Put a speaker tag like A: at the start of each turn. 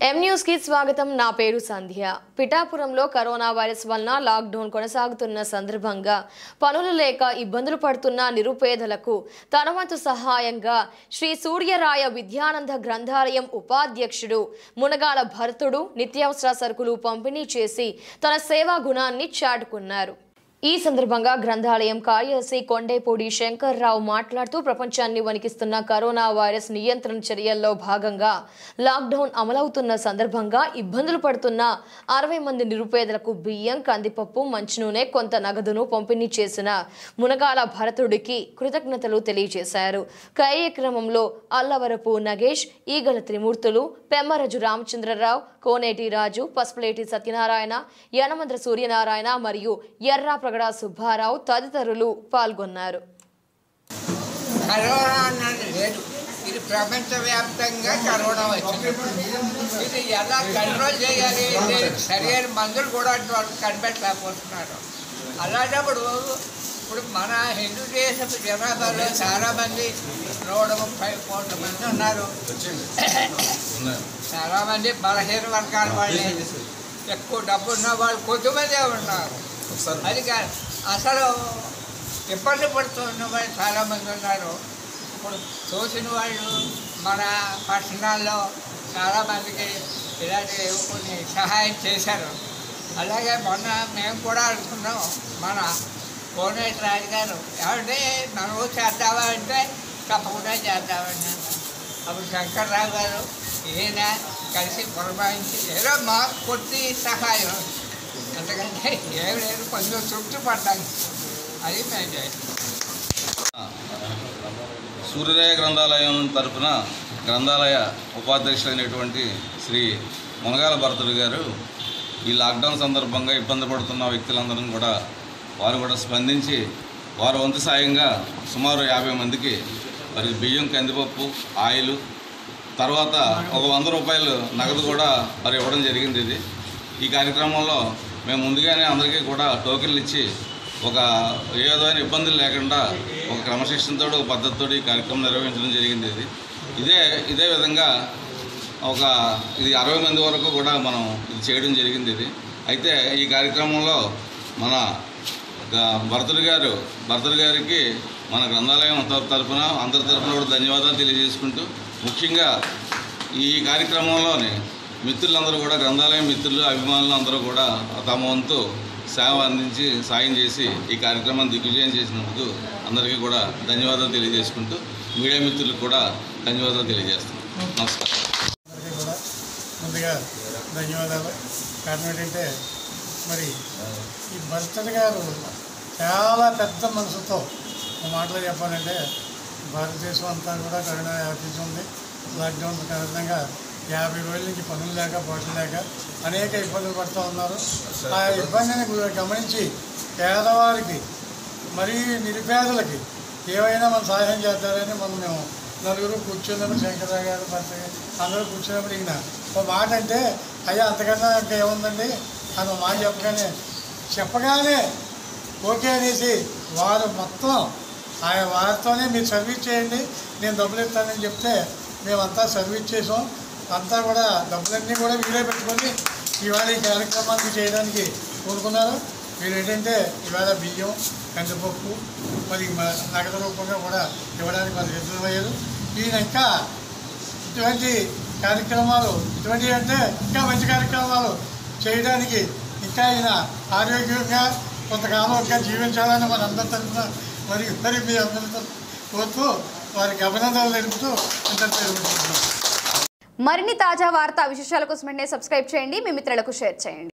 A: M news కి స్వాగతం నా పేరు సంధ్య పిఠాపురంలో కరోనా వైరస్ వలన లాక్డౌన్ కొనసాగుతున్న సందర్భంగా పనులు లేక ఇబ్బందులు పడుతున్న నిరుపేదలకు తన వంతు సహాయంగా శ్రీ సూర్యరాయ విద్యానంద గ్రంథాలయం ఉపాధ్యక్షుడు మునగాల భరతుడు నిత్యావసర సరుకులు పంపిణీ చేసి తన సేవా గుణాన్ని చాటుకున్నారు ఈ సందర్భంగా గ్రంథాలయం కార్యదర్శి కొండేపూడి శంకర్రావు మాట్లాడుతూ ప్రపంచాన్ని వణికిస్తున్న కరోనా వైరస్ నియంత్రణ చర్యల్లో భాగంగా లాక్డౌన్ అమలవుతున్న సందర్భంగా ఇబ్బందులు పడుతున్న అరవై మంది నిరుపేదలకు బియ్యం కందిపప్పు మంచినూనె కొంత నగదును పంపిణీ చేసిన మునగాల భరతుడికి కృతజ్ఞతలు తెలియజేశారు కార్యక్రమంలో అల్లవరపు నగేష్ ఈగల త్రిమూర్తులు పెమ్మరజు రామచంద్రరావు కోనేటి రాజు పసుపులేటి సత్యనారాయణ యనమంద్ర సూర్యనారాయణ మరియు ఎర్రాప్రగడ సుబ్బారావు తదితరులు పాల్గొన్నారు
B: కరోనా అన్నది లేదు ఇది ప్రపంచవ్యాప్తంగా కరోనా వచ్చింది ఇది ఎలా కంట్రోల్ చేయాలి దీనికి సరైన మందులు కూడా వాళ్ళు కనిపెట్టలేకపోతున్నారు అలాంటప్పుడు ఇప్పుడు మన హిందూ దేశపు జనాభాలో చాలామంది నూట ముప్పై కోట్ల మంది ఉన్నారు చాలామంది బలహీన వర్గాల వాళ్ళే ఎక్కువ డబ్బు ఉన్న వాళ్ళు కొద్దిమందే ఉన్నారు అది కాదు అసలు ఇబ్బంది పడుతున్న వాళ్ళు చాలామంది ఉన్నారు ఇప్పుడు చూసిన వాళ్ళు మన పట్టణాల్లో చాలామందికి ఇలాంటి కొన్ని సహాయం చేశారు అలాగే మొన్న మేము కూడా అనుకున్నాం మన కోనేటి రాజు గారు ఏమంటే మనము చేద్దామా అంటే తప్పకుండా చేద్దామన్నా అప్పుడు శంకర్రావు గారు ఈయన కలిసి పురమాయించి ఏదో మాకు కొద్ది సహాయం ఎందుకంటే ఏం లేదు కొంచెం చుట్టూ పడ్డాం అది మేము చేస్తాం
C: సూర్యోదయ గ్రంథాలయం తరపున గ్రంథాలయ ఉపాధ్యక్షులైనటువంటి శ్రీ మునగాల భరతుడు గారు ఈ లాక్డౌన్ సందర్భంగా ఇబ్బంది పడుతున్న వ్యక్తులందరం కూడా వారు కూడా స్పందించి వారు వంతు సాయంగా సుమారు యాభై మందికి మరి బియ్యం కందిపప్పు ఆయిల్ తర్వాత ఒక వంద రూపాయలు నగదు కూడా మరి ఇవ్వడం జరిగింది ఇది ఈ కార్యక్రమంలో మేము ముందుగానే అందరికీ కూడా టోకెన్లు ఇచ్చి ఒక ఏ విధమైన ఇబ్బందులు లేకుండా ఒక క్రమశిక్షణతో ఒక పద్ధతితో ఈ కార్యక్రమం నిర్వహించడం జరిగింది ఇది ఇదే ఇదే విధంగా ఒక ఇది అరవై మంది వరకు కూడా మనం ఇది చేయడం జరిగింది ఇది అయితే ఈ కార్యక్రమంలో మన గ- భరతుడు గారు భరతుడు గారికి మన గ్రంథాలయం తర- తరపున అందరి తరపున కూడా ధన్యవాదాలు తెలియజేసుకుంటూ ముఖ్యంగా ఈ కార్యక్రమంలోని మిత్రులందరూ కూడా గ్రంథాలయం మిత్రులు అభిమానులు అందరూ కూడా తమ వంతు సేవ అందించి సాయం చేసి ఈ కార్యక్రమాన్ని దిగ్విజయం చేసినందుకు అందరికీ కూడా ధన్యవాదాలు తెలియజేసుకుంటూ మీడియా మిత్రులకు కూడా ధన్యవాదాలు తెలియజేస్తున్నాం నమస్కారం
D: అందరికీ కూడా ముందుగా ధన్యవాదాలు కారణం ఏంటంటే మరి ఈ భరతన్ గారు చాలా పెద్ద మనసుతో ఒక మాటలో చెప్పాలంటే భారతదేశం అంతా కూడా కరోనా వ్యాపించి ఉంది లాక్డౌన్ కారణంగా యాభై రోజుల నుంచి పనులు లేక పాటలు లేక అనేక ఇబ్బందులు పడుతూ ఉన్నారు ఆ ఇబ్బందిని గు- గమనించి పేదవారికి మరీ నిరుపేదలకి ఏవైనా మనం సహాయం చేద్దారని మనం మేము నలుగురు కూర్చున్నాము శంకరరావు గారు భర్త గారు అందరూ కూర్చున్నప్పుడు ఈయన ఒక మాట అంటే అయ్యా అంతకన్నా ఇంకా ఏముందండి అని ఒక మాట చెప్పగానే చెప్పగానే ఓకే అనేసి వారు మొత్తం ఆయన వారితోనే మీరు సర్వీస్ చేయండి నేను డబ్బులు ఇస్తానని చెప్తే మేమంతా సర్వీస్ చేసాం అంతా కూడా డబ్బులన్నీ కూడా వీరే పెట్టుకొని ఇవాళ ఈ కార్యక్రమానికి చేయడానికి కోరుకున్నారు మీరు ఏంటంటే ఇవాళ బియ్యం కందిపప్పు మరి మ- నగదు రూపంగా కూడా ఇవ్వడానికి మనకు సిద్ధమయ్యారు ఈయన ఇంకా ఇటువంటి కార్యక్రమాలు ఇటువంటివి అంటే ఇంకా మంచి కార్యక్రమాలు చేయడానికి ఇంకా ఆయన ఆరోగ్యంగా కొంతకాలం ఇంకా జీవించాలని మన అందరి తరఫున మరి మరి మీ అందరితో కోరుతూ వారికి అభినందనలు తెలుపుతూ ఇంతటితో విరమిస్తున్నాను.
E: మరిన్ని తాజా వార్తా విశేషాల కోసం వెంటనే సబ్స్క్రైబ్ చేయండి మీ మిత్రులకు షేర్ చేయండి